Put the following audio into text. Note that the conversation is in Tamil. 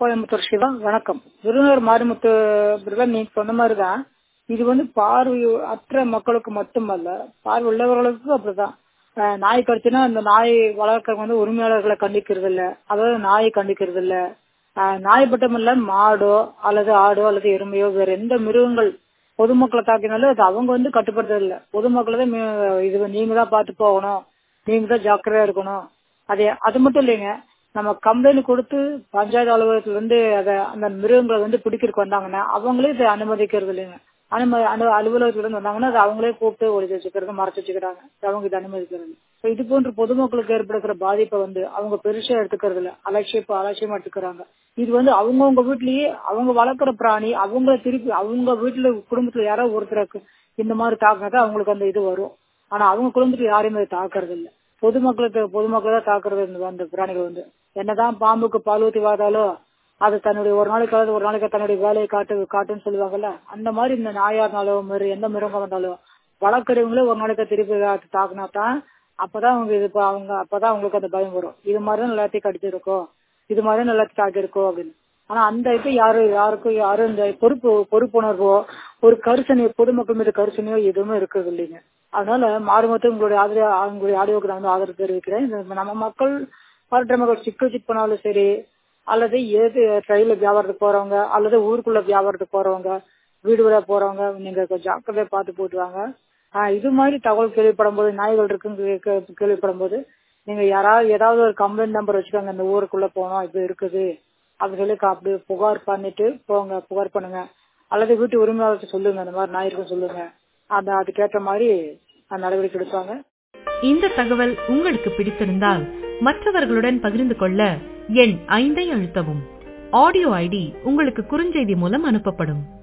கோயம்புத்தூர் சிவா வணக்கம் விருதுநகர் மாரிமுத்து பிரதர் நீங்க சொன்ன மாதிரிதான் இது வந்து பார்வை அற்ற மக்களுக்கு மட்டுமல்ல பார்வை உள்ளவர்களுக்கும் அப்படிதான் அஹ் நாய் கடிச்சுன்னா அந்த நாய் வளர்க்கறவங்க வந்து உரிமையாளர்களை கண்டிக்கிறது இல்ல அதாவது நாயை கண்டிக்கிறது இல்ல அஹ் நாய் மட்டும் இல்ல மாடோ அல்லது ஆடோ அல்லது எருமையோ வேற எந்த மிருகங்கள் பொதுமக்களை தாக்கினாலும் அது அவங்க வந்து கட்டுப்படுத்துறது இல்ல பொதுமக்களை தான் மீ- இது நீங்க தான் பார்த்து போகணும் நீங்க தான் ஜாக்கிரதையா இருக்கணும் அது அது மட்டும் இல்லைங்க நம்ம கம்ப்ளைண்ட் கொடுத்து பஞ்சாயத்து அலுவலகத்துல இருந்து அத அந்த மிருகங்களை வந்து பிடிக்கிறதுக்கு வந்தாங்கன்னா அவங்களே இதை அனுமதிக்கிறது இல்லைங்க அனுமதி அனு- அலுவலகத்துல இருந்து வந்தாங்கன்னா அது அவங்களே கூப்பிட்டு ஒளிச்சு வச்சுக்கிறது மறைச்சு வச்சுக்கிறாங்க அவங்க இதை அனுமதிக்கிறது So இது போன்ற பொதுமக்களுக்கு ஏற்படுகிற பாதிப்பை வந்து அவங்க பெருசா எடுத்துக்கிறது இல்ல அலட்சியம் அலட்சியமா எடுத்துக்கிறாங்க இது வந்து அவங்கவுங்க வீட்லயே அவங்க வளர்க்குற பிராணி அவங்க திருப்பி அவங்க வீட்டுல குடும்பத்துல யாரோ ஒருத்தருக்கு இந்த மாதிரி தாக்குனாதான் அவங்களுக்கு அந்த இது வரும் ஆனா அவங்க குடும்பத்துல யாரையுமே அது தாக்குறது இல்ல பொதுமக்களுக்கு பொதுமக்களை தான் தாக்குறது இந்த அந்த பிராணிகள் வந்து என்னதான் பாம்புக்கு பால் ஊத்தி வாதாலும் அது தன்னுடைய ஒரு நாளைக்கு அதாவது ஒரு நாளைக்கு தன்னுடைய வேலையை காட்டு காட்டுன்னு சொல்லுவாங்கல்ல அந்த மாதிரி இந்த நாயா இருந்தாலும் மிரு எந்த மிருகம் வந்தாலும் வளர்க்குறவங்களே ஒரு நாளைக்கு திருப்பி தாக்குனா தான் அப்பதான் அவங்க இது ப- அவங்க அப்பதான் அவங்களுக்கு அந்த பயம் வரும் இது மாதிரி தான் எல்லாத்தையும் கடிச்சிருக்கோம் இது மாதிரி தான் எல்லாத்தையும் தாக்கியிருக்கோம் அப்படின்னு ஆனா அந்த இது யாரு யாருக்கும் யாரும் இந்த பொறுப்பு பொறுப்புணர்வோ ஒரு கருசனை பொதுமக்கள் மீது கருசனையோ எதுவுமே இருக்கிறது இல்லைங்க அதனால மாறுமத்து உங்களுடைய ஆதரவு உங்களுடைய ஆடியோக்கு நான் வந்து ஆதரவு தெரிவிக்கிறேன் இந்த நம்ம மக்கள் பரட்ட மக்கள் சிக்கல் சிக் பண்ணாலும் சரி அல்லது ஏது ரயில்ல வியாபாரத்துக்கு போறவங்க அல்லது ஊருக்குள்ள வியாபாரத்துக்கு போறவங்க வீடு வீடா போறவங்க நீங்க கொஞ்சம் ஜாக்கிரதையா பார்த்து போட்டு வாங்க ஆஹ் இது மாதிரி தகவல் கேள்விப்படும் போது நாய்கள் இருக்குன்னு கே- கேள்விப்படும் போது நீங்க யாராவது ஏதாவது ஒரு கம்ப்ளைண்ட் நம்பர் வச்சுக்கோங்க இந்த ஊருக்குள்ள போனோம் இப்படி இருக்குது அப்படின்னு சொல்லி கா- அப்படி புகார் பண்ணிட்டு போங்க புகார் பண்ணுங்க அல்லது வீட்டு உரிமையாளர்கிட்ட சொல்லுங்க இந்த மாதிரி நாய் இருக்குன்னு சொல்லுங்க அந்த அதுக்கேற்ற மாதிரி அந்த நடவடிக்கை எடுப்பாங்க இந்த தகவல் உங்களுக்கு பிடித்திருந்தால் மற்றவர்களுடன் பகிர்ந்து கொள்ள எண் ஐந்தை அழுத்தவும் ஆடியோ ஐடி உங்களுக்கு குறுஞ்செய்தி மூலம் அனுப்பப்படும்